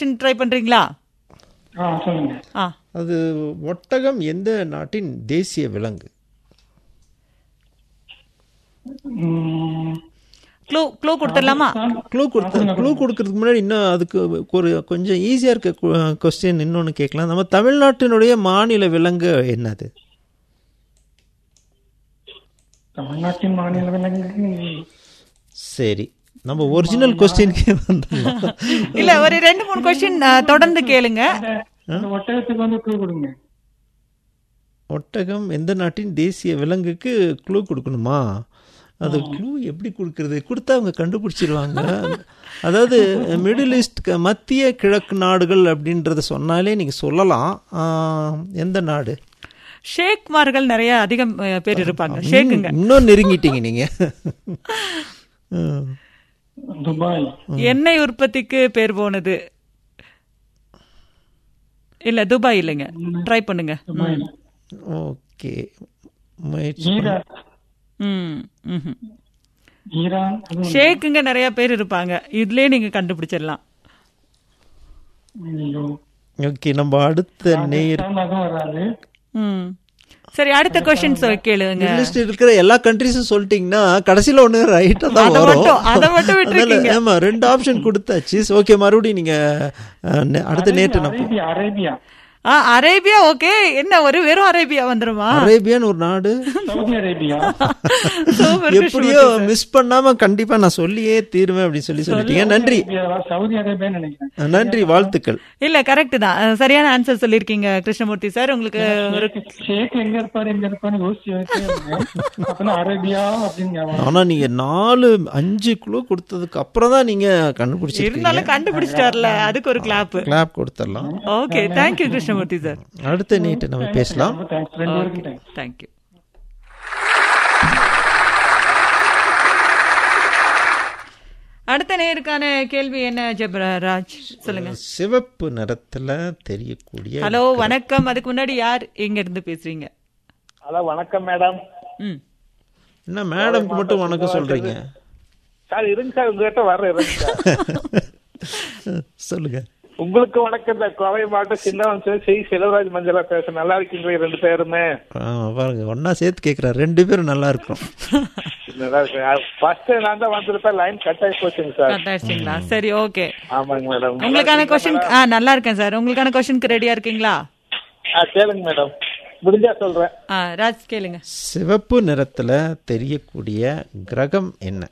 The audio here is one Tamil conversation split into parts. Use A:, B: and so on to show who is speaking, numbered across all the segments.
A: கொஸ்டின் ட்ரை பண்றீங்களா
B: ஆ சொல்லுங்க
A: ஆ
C: அது ஒட்டகம் எந்த நாட்டின் தேசிய விலங்கு
B: ம்,
A: க்ளூ க்ளூ கொடுத்துடலாமா
C: க்ளூ கொடுத்த க்ளூ கொடுக்கறதுக்கு முன்னாடி இன்னும் அதுக்கு ஒரு கொஞ்சம் ஈஸியாக இருக்க கொஸ்டின் இன்னொன்று கேட்கலாம் நம்ம தமிழ்நாட்டினுடைய மாநில விலங்கு என்னது
B: தமிழ்நாட்டின் மாநில விலங்கு
C: சரி நம்ம ஒரிஜினல் கொஸ்டின்கே வந்துடலாம்
A: இல்ல ஒரு ரெண்டு மூணு கொஸ்டின் தொடர்ந்து கேளுங்க
B: அந்த ஒட்டகத்துக்கு வந்து க்ளூ கொடுங்க
C: ஒட்டகம் எந்த நாட்டின் தேசிய விலங்குக்கு க்ளூ கொடுக்கணுமா அது க்ளூ எப்படி கொடுக்கறது கொடுத்தா அவங்க கண்டுபிடிச்சிருவாங்க அதாவது மிடில் ஈஸ்ட் க- மத்திய கிழக்கு நாடுகள் அப்படின்றத சொன்னாலே நீங்கள் சொல்லலாம் ஆஹ், எந்த நாடு
A: ஷேக்மார்கள் நிறைய அதிகம் அஹ், பேர் இருப்பாங்க ஷேக்குங்க
C: இன்னும் நெருங்கிட்டீங்க நீங்கள்
B: துபாய்
A: எண்ணெய் உற்பத்திக்கு பேர் போனது இல்ல துபாய் இல்லைங்க ட்ரை பண்ணுங்க
B: துபாய்
C: ஓகே முயற்சி
B: ஈரான்
A: ம் ம்ஹும்.
B: ஈரான் அதுவும்
A: ஷேக்குங்க நிறைய பேர் இருப்பாங்க இதுலயே நீங்க கண்டுபிடிச்சிடலாம்
B: ஐயோ.
C: ஓகே நம்ம அடுத்த நேர்
B: ராஜஸ்தான் அதுவும் வராது
A: ம் சரி அடுத்த கொஸ்டின் கேளுங்க
C: லிஸ்ட் இருக்கிற எல்லா கண்ட்ரிஸும் சொல்லிட்டீங்கன்னா கடைசியில ஒண்ணு ரைட்டா தான்
A: அத
C: வரும்
A: மட்டும், அத மட்டும் விட்டுருக்கீங்க.
C: அதனால, ஆமா ரெண்டு ஆப்ஷன் கொடுத்தாச்சு ஓகே மறுபடியும் நீங்க அஹ், நெ- அடுத்த நேற்று நான்
B: அரேபியா அரேபியா
A: ஆ அரேபியா ஓகே என்ன ஒரு வெறும் அரேபியா வந்துருமா
C: அரேபியான்னு ஒரு நாடு
B: சவுதி அரேபியா
A: சூப்பர்
C: எப்படியோ மிஸ் பண்ணாம கண்டிப்பா நான் சொல்லியே தீருவேன் அப்படின்னு சொல்லி சொல்லிட்டீங்க நன்றி
B: அரேபியாவா? சவுதி அரேபியான்னு நினைக்கிறேன்
C: அஹ், நன்றி வாழ்த்துக்கள்
A: இல்ல கரெக்ட் தான் அஹ், சரியான ஆன்சர் சொல்லிருக்கீங்க கிருஷ்ணமூர்த்தி சார் உங்களுக்கு ஒரு
B: ஷேக் எங்க இருப்பாரு எங்க இருப்பாரு யோசிச்சு யோசிச்சு இருந்தேன். அப்பதான் அரேபியா அப்படின்னு ஞாபகம்.
C: ஆனா நீங்க நாலு அஞ்சு குழு கொடுத்ததுக்கு அப்புறம் தான் நீங்க கண்டுபிடிச்சிருக்கீங்க
A: இருந்தாலும் கண்டுபிடிச்சிட்டார்ல அதுக்கு ஒரு கிளாப்
C: கிளாப் கொடுத்துடலாம்
A: ஓகே தேங்க்யூ கிருஷ்ணமூர்த்தி சார்
C: அடுத்த நீட்டு நம்ம பேசலாம்
B: ரொம்ப தேங்க்ஸ் ரெண்டு பேருக்கும் தேங்க்ஸ்
A: தேங்க்யூ அடுத்த நேருக்கான கேள்வி என்ன ஜெபராஜ் சொல்லுங்க
C: சிவப்பு நிறத்துல தெரியக்கூடிய
A: ஹலோ வணக்கம் அதுக்கு முன்னாடி யார் எங்க இருந்து பேசுறீங்க
D: ஹலோ வணக்கம் மேடம்
A: ம்
C: என்ன மேடம்க்கு மட்டும் வணக்கம் சொல்றீங்க
D: சார் இருங்க சார் உங்ககிட்ட வர்ற இருங்க சார்
C: சொல்லுங்க
D: உங்களுக்கு வணக்கம் இந்த கோவை மாவட்டம் சின்னவன் சார் சி செல்வராஜ் மஞ்சளா பேச நல்லா இருக்கீங்களா ரெண்டு பேருமே
C: ஆ, பாருங்க ஒன்னா சேர்த்து கேட்குறாரு ரெண்டு பேரும் நல்லா இருக்கும்
D: நல்லா இருக்கு ஃபர்ஸ்ட் நான் தான் வந்திருப்பேன் லைன் கட் ஆகி போச்சுங்க சார்
A: கரெக்டா ஆயிடுச்சிங்களா சரி ஓகே
D: ஆமாங்க மேடம்
A: உங்களுக்கான கொஸ்டின் ஆ நல்லா இருக்கேன் சார் உங்களுக்கான கொஸ்டினுக்கு ரெடியா இருக்கீங்களா
D: ஆ கேளுங்க மேடம் முடிஞ்சா சொல்றேன்
A: ஆ ராஜ் கேளுங்க
C: சிவப்பு நிறத்துல தெரியக்கூடிய கிரகம் என்ன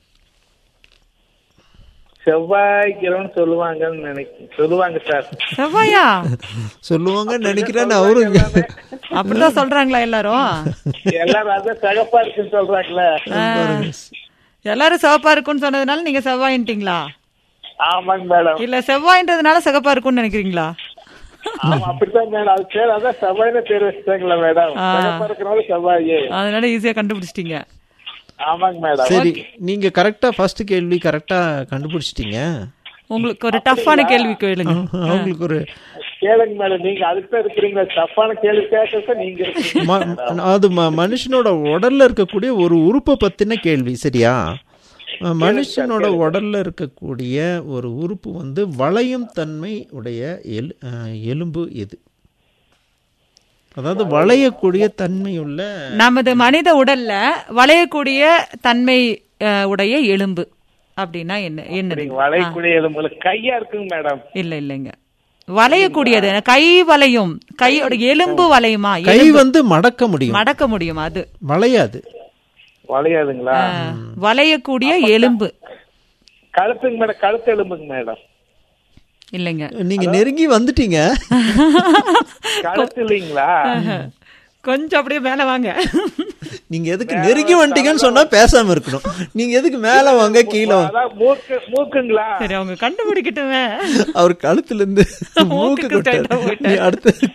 D: செவ்வாய் கிரகம்னு சொல்லுவாங்கன்னு நினைக்க சொல்லுவாங்க சார்
A: செவ்வாயா
C: சொல்லுவாங்கன்னு நினைக்கிறேன் அவரு
A: அப்படிதான் சொல்றாங்களா எல்லாரும்
D: எல்லாரும் அதான் சகப்பா இருக்குன்னு சொல்றாங்களே
A: ஆ, எல்லாரும் சிவப்பா இருக்கும்னு சொன்னதுனால நீங்க செவ்வாயின்ட்டீங்களா
D: ஆமாங்க மேடம்
A: இல்ல செவ்வாயின்றதுனால சிகப்பா இருக்கும்னு நினைக்கிறீங்களா
D: ஆமா அப்படித்தான் மேடம் அது பேர் அதான் செவ்வாய்னு பேர் வச்சுட்டாங்களா மேடம்
A: ஆ.
D: சகப்பா இருக்கிறனால செவ்வாய்
A: அதனால ஈஸியா கண்டுபிடிச்சிட்டீங்க
D: ஆமாங்க மேடம்
C: சரி நீங்க கரெக்டா ஃபர்ஸ்ட் கேள்வி கரெக்டா கண்டுபிடிச்சிட்டீங்க
A: உங்களுக்கு ஒரு டஃப்பான கேள்வி கேளுங்க
C: அவங்களுக்கு ஒரு
D: கேளுங்க மேடம் நீங்க அதுக்கு தான் இருக்கிறீங்க தப்பான கேள்வி கேட்கறத நீங்க இருக்கீங்க
C: ம- அது ம- மனுஷனோட உடல்ல இருக்கக்கூடிய ஒரு உறுப்பை பத்தின கேள்வி சரியா அஹ், மனுஷனோட உடல்ல இருக்கக்கூடிய ஒரு உறுப்பு வந்து வளையும் தன்மை உடைய எல் அஹ், எலும்பு எது அதாவது வளையக்கூடிய தன்மையுள்ள
A: நமது மனித உடல்ல வளையக்கூடிய தன்மை அஹ், உடைய எலும்பு அப்படின்னா என்ன என்னது
D: நீங்க வளையக்கூடிய உங்களுக்கு கையா இருக்குங்க மேடம்
A: இல்ல இல்லைங்க வளையக்கூடியது கை வளையும் கையோட எலும்பு வளையுமா
C: கை
A: எலும்பு
C: வந்து மடக்க முடியும்
A: மடக்க முடியும் அது
C: வளையாது
D: வளையாதுங்களா
A: அஹ், வளையக்கூடிய எலும்பு
D: கழுத்துங்க மேடம் கழுத்து எலும்புங்க மேடம்
A: இல்லைங்க
C: நீங்க நெருங்கி வந்துட்டீங்க
D: கழுத்து இல்லைங்களா
A: கொஞ்சம் அப்படியே மேல வாங்க
C: நீங்க எதுக்கு நெருங்கி வந்துட்டீங்கன்னு சொன்னா பேசாம இருக்கணும் நீங்க எதுக்கு மேல வாங்க கீழே வாங்க
D: அதான் மூக்கு மூக்குங்களா
A: சரி அவங்க கண்டுபிடிக்கட்டுமே
C: அவர் கழுத்துல இருந்து மூக்கு
A: மூக்குக்கு
C: கொட்டாரு.
A: straight ஆ போயிட்டாரு.
C: நீ அடுத்து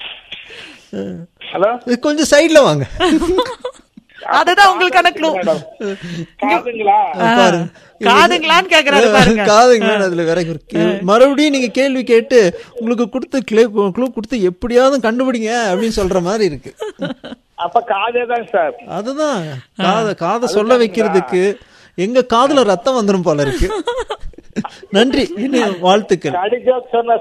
D: ஹலோ
C: கொஞ்சம் சைடுல வாங்க
A: அதுதான் உங்களுக்கான க்ளூ
D: மேடம் காதுங்களா
C: பாருங்க
A: காதுங்களான்னு கேக்குறாரு பாருங்க
C: காதுங்களா அதுல வேற ஒரு கே- மறுபடியும் நீங்க கேள்வி கேட்டு உங்களுக்கு கொடுத்து கிளே க்ளூ கொடுத்து எப்படியாவது கண்டுபிடிங்க அப்படின்னு சொல்ற மாதிரி இருக்கு
D: அப்ப காதே தான் சார்
C: அதுதான் காத காதை சொல்ல வைக்கிறதுக்கு எங்க காதுல ரத்தம் வந்துரும் போல இருக்கு நன்றி இன்னும் வாழ்த்துக்கள்
D: கடி ஜோக் சொன்ன